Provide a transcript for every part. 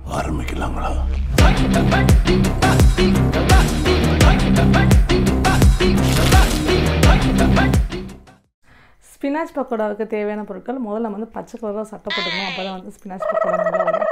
ஆரம்பிக்கலாங்களா ஸ்பினாச் பக்கோடாவுக்கு தேவையான பொருட்கள் முதல்ல வந்து பச்சை கலரில் சட்டை போட்டுக்கணும் அப்போ தான் வந்து ஸ்பினாச் பக்கோடா நல்லா வரும்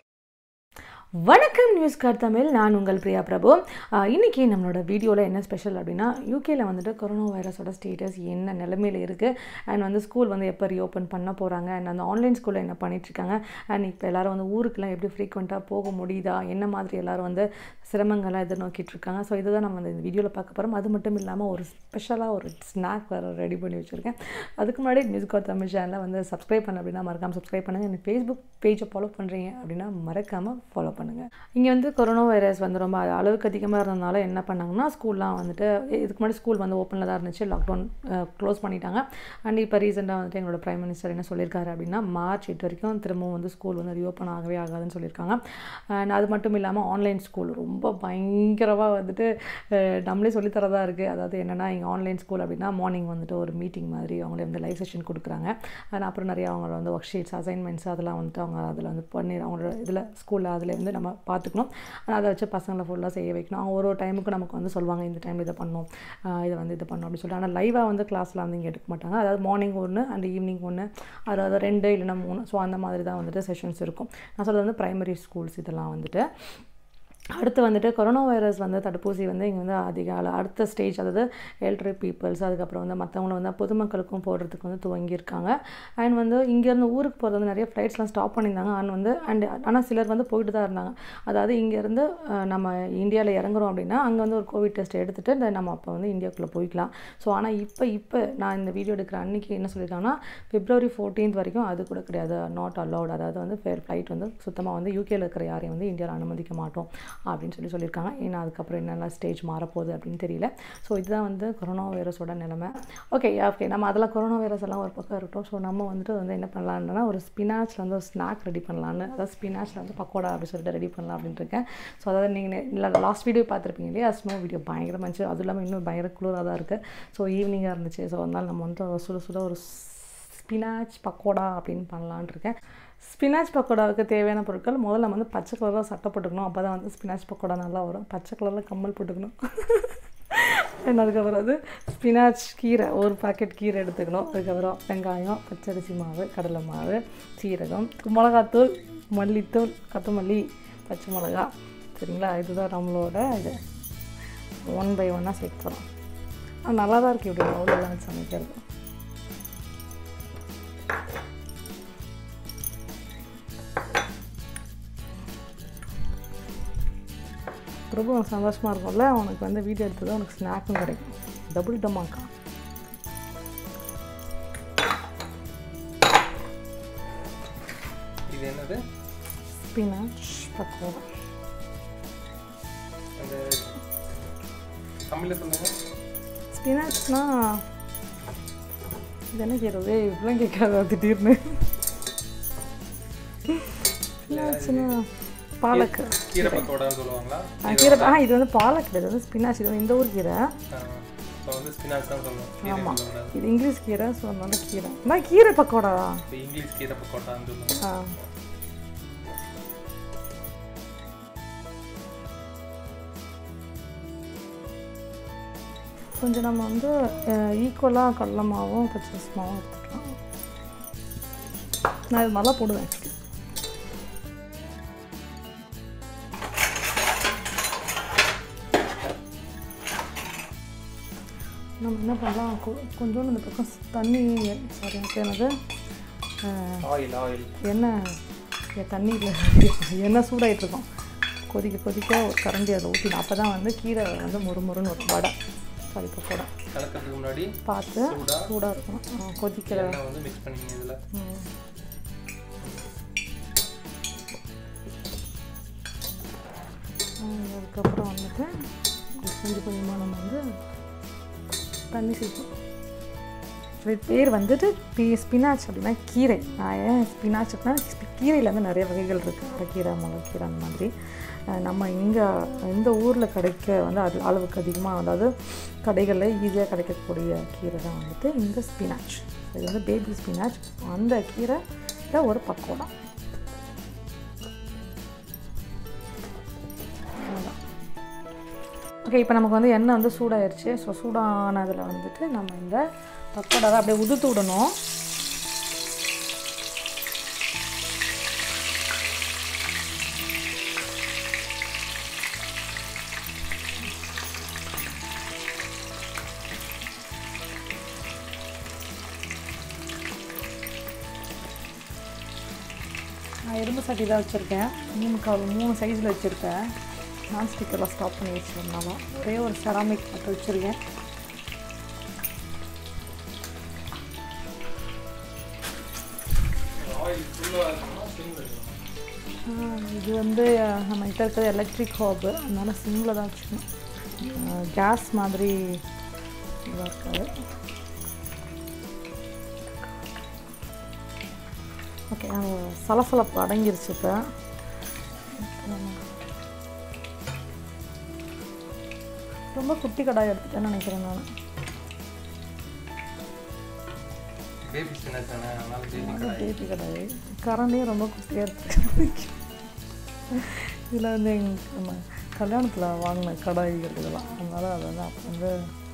வணக்கம் நியூஸ் கார்ட் தமிழ் நான் உங்கள் பிரியா பிரபு ஆஹ் இன்னைக்கு நம்மளோட வீடியோவில் என்ன ஸ்பெஷல் அப்படின்னா யூகேல வந்துட்டு கொரோனா வைரஸோட ஸ்டேட்டஸ் என்ன நிலைமையில் இருக்குது அண்ட் வந்து ஸ்கூல் வந்து எப்போ ரீஓப்பன் பண்ண போகிறாங்க அண்ட் அந்த ஆன்லைன் ஸ்கூலில் என்ன பண்ணிட்டுருக்காங்க அண்ட் இப்போ எல்லாரும் வந்து ஊருக்குலாம் எப்படி ஃப்ரீக்வெண்ட்டாக போக முடியுதா என்ன மாதிரி எல்லாரும் வந்து சிரமங்கள்லாம் எதிர்நோக்கிட்டு இருக்காங்க ஸோ இதுதான் நம்ம இந்த வீடியோவில் பார்க்க போகிறோம் அது மட்டும் இல்லாமல் ஒரு ஸ்பெஷலாக ஒரு ஸ்நாக் வேறு ரெடி பண்ணி வச்சுருக்கேன் அதுக்கு முன்னாடி நியூஸ் கார்ட் தமிழ் சேனலை வந்து சப்ஸ்கிரைப் பண்ண அப்படின்னா மறக்காமல் சப்ஸ்கிரைப் பண்ணுங்கள் எனக்கு ஃபேஸ்புக் பேஜை ஃபாலோ பண்ணுறீங்க அப்படின்னா மறக்காமல் ஃபாலோ பண்ணுங்கள் இங்கே வந்து கொரோனா வைரஸ் வந்து ரொம்ப அளவுக்கு அதிகமாக இருந்ததுனால என்ன பண்ணாங்கன்னா ஸ்கூல்லாம் வந்துட்டு இதுக்கு முன்னாடி ஸ்கூல் வந்து ஓப்பனில் தான் இருந்துச்சு லாக்டவுன் க்ளோஸ் பண்ணிட்டாங்க அண்ட் இப்போ ரீசெண்டாக வந்துட்டு எங்களோட பிரைம் மினிஸ்டர் என்ன சொல்லியிருக்காரு அப்படின்னா மார்ச் எட்டு வரைக்கும் திரும்பவும் வந்து ஸ்கூல் வந்து ரீஓப்பன் ஆகவே ஆகாதுன்னு சொல்லியிருக்காங்க அண்ட் அது மட்டும் இல்லாமல் ஆன்லைன் ஸ்கூல் ரொம்ப பயங்கரமாக வந்துட்டு அஹ், நம்மளே சொல்லித்தரதா இருக்குது அதாவது என்னென்னா இங்கே ஆன்லைன் ஸ்கூல் அப்படின்னா மார்னிங் வந்துட்டு ஒரு மீட்டிங் மாதிரி அவங்களே வந்து லைவ் செஷன் கொடுக்குறாங்க அண்ட் அப்புறம் நிறைய அவங்க வந்து ஒர்க் ஷீட்ஸ் அசைன்மெண்ட்ஸ் அதெல்லாம் வந்துட்டு அவங்க அதில் வந்து பண்ணி அவங்களோட இதில் ஸ்கூலில் அதில் வந்து நம்ம பார்த்துக்கணும் ஆனா அதை வச்சு பசங்களை ஃபுல்லாக செய்ய வைக்கணும் அவங்க ஒரு ஒரு டைமுக்கு நமக்கு வந்து சொல்லுவாங்க இந்த டைம் இதை பண்ணணும் ஆஹ் இதை வந்து இது பண்ணணும் அப்படின்னு சொல்லிட்டு ஆனால் லைவாக வந்து கிளாஸில் வந்து இங்கே எடுக்க மாட்டாங்க அதாவது மார்னிங் ஒன்று அண்ட் ஈவினிங் ஒன்று அதாவது ரெண்டு இல்லைன்னா மூணு ஸோ அந்த மாதிரி தான் வந்துட்டு செஷன்ஸ் இருக்கும் நான் சொல்கிறது வந்து ப்ரைமரி ஸ்கூல்ஸ் இதெல்லாம் வந்துட்டு அடுத்து வந்துட்டு கொரோனா வைரஸ் வந்து தடுப்பூசி வந்து இங்கே வந்து அதிக அள- அடுத்த ஸ்டேஜ் அதாவது எல்ட்ரி பீப்புள்ஸ் அதுக்கப்புறம் வந்து மற்றவங்கள வந்து பொதுமக்களுக்கும் போடுறதுக்கு வந்து துவங்கியிருக்காங்க அண்ட் வந்து இங்கேருந்து ஊருக்கு போகிறது வந்து நிறைய ஃப்ளைட்ஸ்லாம் ஸ்டாப் பண்ணியிருந்தாங்க அண்ட் வந்து அண்ட் ஆனால் சிலர் வந்து போயிட்டு தான் இருந்தாங்க அதாவது இங்கேருந்து நம்ம இந்தியாவில் இறங்குறோம் அப்படின்னா அங்கே வந்து ஒரு கோவிட் டெஸ்ட் எடுத்துகிட்டு இந்த நம்ம அப்போ வந்து இந்தியாவுக்குள்ளே போய்க்கலாம் ஸோ ஆனால் இப்போ இப்போ நான் இந்த வீடியோ எடுக்கிற அன்னைக்கு என்ன சொல்லியிருக்காங்கன்னா பிப்ரவரி ஃபோர்டீன்த் வரைக்கும் அது கூட கிடையாது நாட் அலௌட் அதாவது வந்து ஃபேர் ஃப்ளைட் வந்து சுத்தமாக வந்து யூகேல இருக்கிற யாரையும் வந்து இந்தியாவில் அனுமதிக்க மாட்டோம் அப்படின்னு சொல்லி சொல்லியிருக்காங்க ஏன்னா அதுக்கப்புறம் என்னெல்லாம் ஸ்டேஜ் மாறப்போகுது அப்படின்னு தெரியல ஸோ இதுதான் வந்து கொரோனா வைரஸோட நிலைமை ஓகே ஓகே நம்ம அதெல்லாம் கொரோனா வைரஸ் எல்லாம் ஒரு பக்கம் இருக்கட்டும் ஸோ நம்ம வந்துட்டு வந்து என்ன பண்ணலான்னா ஒரு ஸ்பினாச்சில் வந்து ஒரு ஸ்நாக் ரெடி பண்ணலான்னு அதாவது ஸ்பினாச்சில் வந்து பக்கோடா அப்படின்னு சொல்லிட்டு ரெடி பண்ணலாம் அப்படின்ட்டு இருக்கேன் ஸோ அதாவது நீங்கள் இல்லை லாஸ்ட் வீடியோ பார்த்துருப்பீங்க இல்லையா ஸ்னோ வீடியோ பயங்கரமாக இருந்துச்சு அதுவும் இல்லாமல் இன்னும் பயங்கர குளிராக தான் இருக்குது ஸோ ஈவினிங்காக இருந்துச்சு ஸோ அதனால நம்ம வந்து சுட சுட ஒரு ஸ்பினாச் பக்கோடா அப்படின்னு பண்ணலான்னு இருக்கேன் ஸ்பினாச் பக்கோடாவுக்கு தேவையான பொருட்கள் முதல்ல நம்ம வந்து பச்சை கலரில் சட்டை போட்டுக்கணும் அப்போ தான் வந்து ஸ்பினாச் பக்கோடா நல்லா வரும் பச்சை கலரில் கம்மல் போட்டுக்கணும் And அதுக்கப்புறம் வந்து ஸ்பினாச் கீரை ஒரு பாக்கெட் கீரை எடுத்துக்கணும் அதுக்கப்புறம் வெங்காயம் பச்சரிசி மாவு கடலை மாவு சீரகம் மிளகாத்தூள் மல்லித்தூள் கொத்தமல்லி பச்சை மிளகா சரிங்களா இதுதான் நம்மளோட இது ஒன் பை ஒன்னாக சேர்க்க போகிறோம் நல்லா தான் இருக்குது இப்படி அவ்வளோ வச்சு சமைக்கிறது ரொம்ப உனக்கு சந்தோஷமாக இருக்கும்ல உனக்கு வந்து வீடியோ எடுத்தது உனக்கு ஸ்நாக்கும் கிடைக்கும் டபுள் டமாக்கா இது என்னது ஸ்பினாச் பக்கோடா அந்த தமிழில் சொல்லுங்க ஸ்பினாச்னா இது என்ன கேட்குறது இப்படிலாம் கேட்காத திடீர்னு ஸ்பினாச்னா பாலக்கு கீரை பக்கோடான்னு சொல்லுவாங்களா ஆ, கீரை ஆ இது வந்து பாலக்கு இது வந்து ஸ்பினாச் இது வந்து இந்த ஊர் கீரை இப்போ வந்து ஸ்பினாச் தான் சொல்லுவோம் கீரை சொல்லக்கூடாது இது இங்கிலீஷ் கீரை ஸோ அதனால கீரை நான் கீரை பக்கோடா இப்போ இங்கிலீஷ் கீரை பக்கோடான்னு சொல்லுவோம் ஆ கொஞ்சம் நம்ம வந்து ஈக்குவலாக கடலை மாவும் பச்சரிசி மாவும் எடுத்துக்கலாம் நான் இது நல்லா போடுவேன் actually. நம்ம என்ன பண்ணலாம் கொ- கொஞ்சோண்டு இந்த பக்கம் தண்ணி சாரி எனக்கு என்னது அஹ், ஆயில் ஆயில் எண்ணெய் இங்க தண்ணியில் எண்ணெய் சூடாயிட்டு இருக்கும் கொதிக்க கொதிக்க ஒரு கரண்டி அதை ஊற்றிடும் அப்போ தான் வந்து கீரை வந்து மொறு மொறுன்னு ஒரு வடை சாரி பக்கோடா கலக்கிறதுக்கு முன்னாடி பார்த்து சூடா சூடாக இருக்கணும் ஆ, கொதிக்கிற எண்ணெய் வந்து மிக்ஸ் பண்ணிங்க இதில் ம். ஆ, அதுக்கப்புறம் வந்துட்டு கொஞ்சம் கொஞ்சமாக நம்ம வந்து தண்ணி சேர்க்கணும் இது பேர் வந்துட்டு பி ஸ்பினாச் அப்படின்னா கீரை நான் ஏன் ஸ்பினாச் அப்படின்னா கீரையில் வந்து நிறைய வகைகள் இருக்குது அரைக்கீரை முளைக்கீரை அந்த மாதிரி அஹ் நம்ம இங்கே இந்த ஊரில் கிடைக்க வந்து அது அளவுக்கு அதிகமாக அதாவது கடைகளில் ஈஸியாக கிடைக்கக்கூடிய கீரை தான் வந்துட்டு இந்த ஸ்பினாச் இது வந்து பேபி ஸ்பினாச் அந்த கீரை ஒரு பக்கோடா ஓகே இப்போ நமக்கு வந்து எண்ணெய் வந்து சூடாயிருச்சு ஸோ சூடானதில் வந்துட்டு நம்ம இந்த பக்கோடாவை அப்படியே உதுத்து விடணும் நான் இரும்பு சட்டி தான் வச்சுருக்கேன் மூணு கால் மூணு சைஸில் வச்சுருக்கேன் நான் ஸ்டிக்கரில் ஸ்டாப் பண்ணி வச்சுருந்தாலும் ஒரே ஒரு செராமிக் மட்டும் வச்சுருக்கேன் ஆயில் ஃபுல்லாக இருக்கணும்னா சிம்மில் இருக்கணும் ஆஹ் இது வந்து அஹ், நம்ம கிட்ட இருக்கிறது எலக்ட்ரிக் ஹாபு அதனால சிம்மில் தான் வச்சுக்கணும் கேஸ் மாதிரி இதாக இருக்காது ஓகே அந்த சலசலப்பு அடங்கிருச்சு இப்போ ரொம்ப குட்டி கடாய் எடுத்துட்டேன்னு நினைக்கிறேன் நான் பேபி ஸ்பினாச் தானே அதனால பேபி கடாய் பேபி கடாய் கரண்டே ரொம்ப குட்டியாக இருக்கு இதில் வந்து எங்க நம்ம கல்யாணத்தில் வாங்கின கடாய்கள் இதெல்லாம் அதனால் அதை வந்து அப்போ வந்து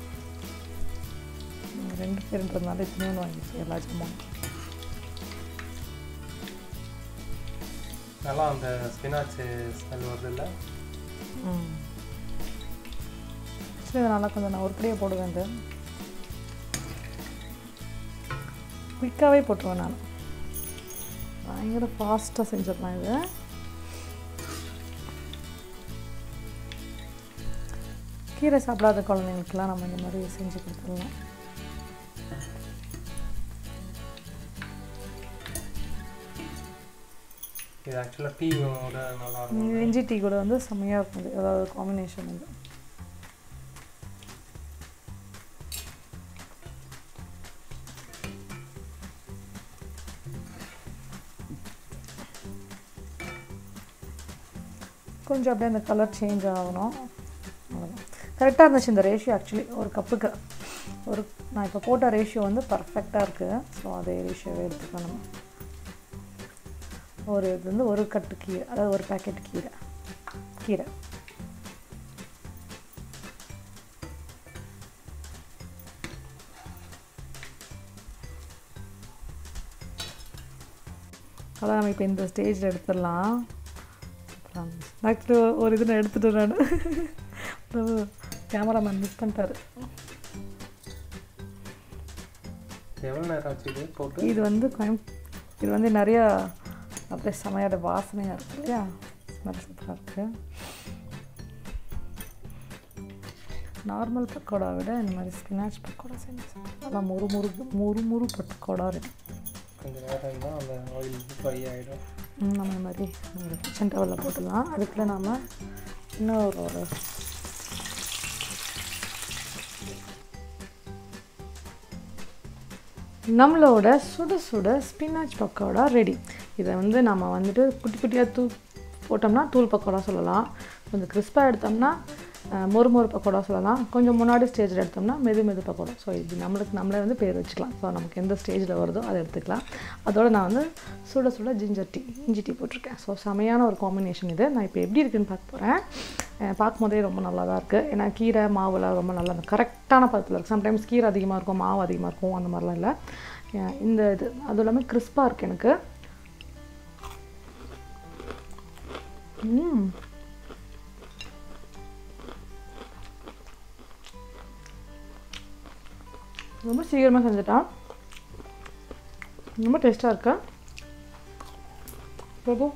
நாங்க ரெண்டு பேருன்றதுனால இத்தனையும் வாங்கிச்சு எல்லா ஜாமான் நல்லா அந்த ஸ்பினாச் ஸ்மெல் வருது இல்லை ம் சரி இதை நல்லா கொஞ்சம் நான் உருப்படியாக போடுவேன் இது குயிக்காகவே போட்டுருவேன் நான் பயங்கர ஃபாஸ்ட்டாக செஞ்சிடலாம் இது கீரை சாப்பிடாத குழந்தைங்களுக்குலாம் நம்ம இந்த மாதிரி செஞ்சு கொடுத்துடலாம் இது ஆக்சுவலாக டீயோட நல்லா இருக்கும் இது இஞ்சி டீ கூட வந்து செம்மையாக இருக்கும் இது அதாவது காம்பினேஷன் வந்து கொஞ்சம் அப்படியே அந்த கலர் சேஞ்ச் ஆகணும் அவ்வளோதான் கரெக்டாக இருந்துச்சு இந்த ரேஷியோ ஆக்சுவலி ஒரு கப்புக்கு ஒரு நான் இப்போ போட்ட ரேஷியோ வந்து பர்ஃபெக்டாக இருக்குது ஸோ அதே ரேஷியோவே எடுத்துக்கலாம் நம்ம ஒரு இது வந்து ஒரு கட்டு கீரை அதாவது ஒரு பேக்கெட் கீரை கீரை அதான் நம்ம இப்போ இந்த ஸ்டேஜில் எடுத்துடலாம் ஆக்சுவலி ஒரு இது நான் எடுத்துட்டேன் நான் கேமராமேன் மிஸ் பண்ணிட்டாரு எவ்வளோ நேரம் ஆச்சு இது போட்டு இது வந்து கோயம் இது வந்து நிறையா அப்படியே செமையோட வாசனையாக இருக்கு இல்லையா ஸ்மெல் சூப்பராக இருக்கு நார்மல் பக்கோடா விட இந்த மாதிரி ஸ்பினாச் பக்கோடா செஞ்சு சாப்பிட்டா நல்லா முறு முறு முறு முறு பக்கோடா இருக்கு கொஞ்சம் நேரம் இருந்தால் அந்த ஆயில் ஃப்ரை ஆகிடும் ம், நம்ம இந்த மாதிரி ஒரு கிச்சன் டவலில் போட்டுடலாம் அதுக்குள்ளே நாம் இன்னொரு ஒரு நம்மளோட சுட சுட ஸ்பினாச் பக்கோடா ரெடி இதை வந்து நம்ம வந்துட்டு குட்டி குட்டியாக தூ போட்டோம்னா தூள் பக்கோடா சொல்லலாம் கொஞ்சம் கிறிஸ்பாக எடுத்தோம்னா அஹ், மொறு மொறு பக்கோடா சொல்லலாம் கொஞ்சம் முன்னாடி ஸ்டேஜில் எடுத்தோம்னா மெது மெது பக்கோடா ஸோ இது நம்மளுக்கு நம்மளே வந்து பேர் வச்சுக்கலாம் ஸோ நமக்கு எந்த ஸ்டேஜில் வருதோ அதை எடுத்துக்கலாம் அதோட நான் வந்து சுட சுட ஜிஞ்சர் டீ இஞ்சி டீ போட்டிருக்கேன் ஸோ செமையான ஒரு காம்பினேஷன் இது நான் இப்போ எப்படி இருக்குன்னு பார்க்க போகிறேன் பார்க்கும்போதே ரொம்ப நல்லா தான் இருக்குது ஏன்னா கீரை மாவுலாம் ரொம்ப நல்லா கரெக்டான பதத்தில் இருக்குது சம்டைம்ஸ் கீரை அதிகமாக இருக்கும் மாவு அதிகமாக இருக்கும் அந்த மாதிரிலாம் இல்லை அஹ் இந்த இது அதுவும் இல்லாமல் கிறிஸ்பாக இருக்குது எனக்கு ம் ரொம்ப சீக்கிரமாக செஞ்சுட்டான் ரொம்ப டேஸ்ட்டாக இருக்கு பிரபு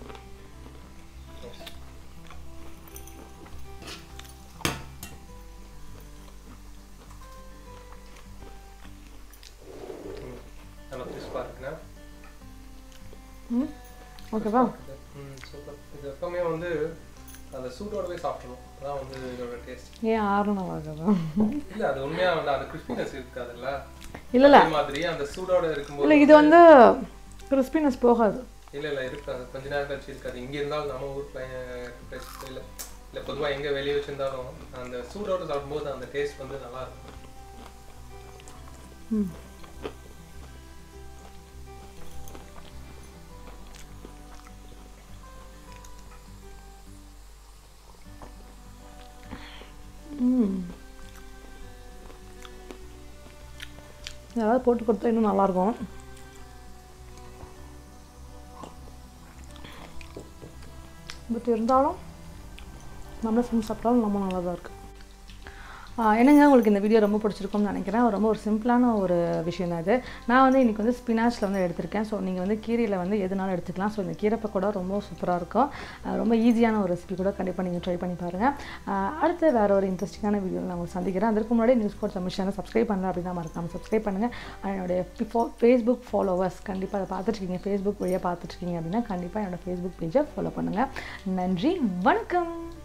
நல்லா கிறிஸ்பாக இருக்குண்ணா ம் ஓகேவா ம் சூப்பர் இது எப்பவுமே வந்து அந்த சூட்டோடவே சாப்பிடணும் அதான் வந்து இதோட டேஸ்ட் ஏன் ஆறுனவ் ஆகுதான் இல்லை அது உண்மையாக வந்து அந்த கிறிஸ்பினஸ் இருக்காதுல்ல இல்லை இல்லை அதே மாதிரி அந்த சூடோட இருக்கும்போது இல்லை இது வந்து கிறிஸ்பினஸ் போகாது இல்லை இல்லை இருக்காது கொஞ்ச நேரம் கழிச்சு இருக்காது இங்கே இருந்தாலும் நம்ம ஊர் பிளேஸ் இல்லை இல்லை பொதுவாக எங்கே வெளியே வச்சிருந்தாலும் அந்த சூடோட சாப்பிடும்போது அந்த டேஸ்ட் வந்து நல்லா இருக்கும் ம் யாராவது போட்டு கொடுத்தா இன்னும் நல்லாயிருக்கும் பட் இருந்தாலும் நம்மளே செஞ்சு சாப்பிட்டாலும் ரொம்ப நல்லா தான் இருக்குது ஆஹ் என்னங்க உங்களுக்கு இந்த வீடியோ ரொம்ப பிடிச்சிருக்கும்னு நினைக்கிறேன் ரொம்ப ஒரு சிம்பிளான ஒரு விஷயம் தான் இது நான் வந்து இன்றைக்கி வந்து ஸ்பினாச்சில் வந்து எடுத்திருக்கேன் ஸோ நீங்கள் வந்து கீரையில் வந்து எதுனாலும் எடுத்துக்கலாம் ஸோ இந்த கீரை பக்கோடா ரொம்ப சூப்பராக இருக்கும் ஆஹ் ரொம்ப ஈஸியான ஒரு ரெசிபி கூட கண்டிப்பாக நீங்கள் ட்ரை பண்ணி பாருங்கள் ஆஹ் அடுத்து வேறு ஒரு இன்ட்ரெஸ்டிங்கான வீடியோவில் நான் உங்களுக்கு சந்திக்கிறேன் அதற்கு முன்னாடி news code Tamil channel subscribe பண்ணல அப்படின்னா மறக்காமல் சப்ஸ்கிரைப் பண்ணுங்கள் என்னுடைய ஃபேஸ்புக் ஃபாலோவர்ஸ் கண்டிப்பாக அதை பார்த்துட்ருக்கீங்க ஃபேஸ்புக் வழியாக பார்த்துட்ருக்கீங்க அப்படின்னா கண்டிப்பாக என்னோட ஃபேஸ்புக் பேஜை ஃபாலோ பண்ணுங்கள் நன்றி வணக்கம்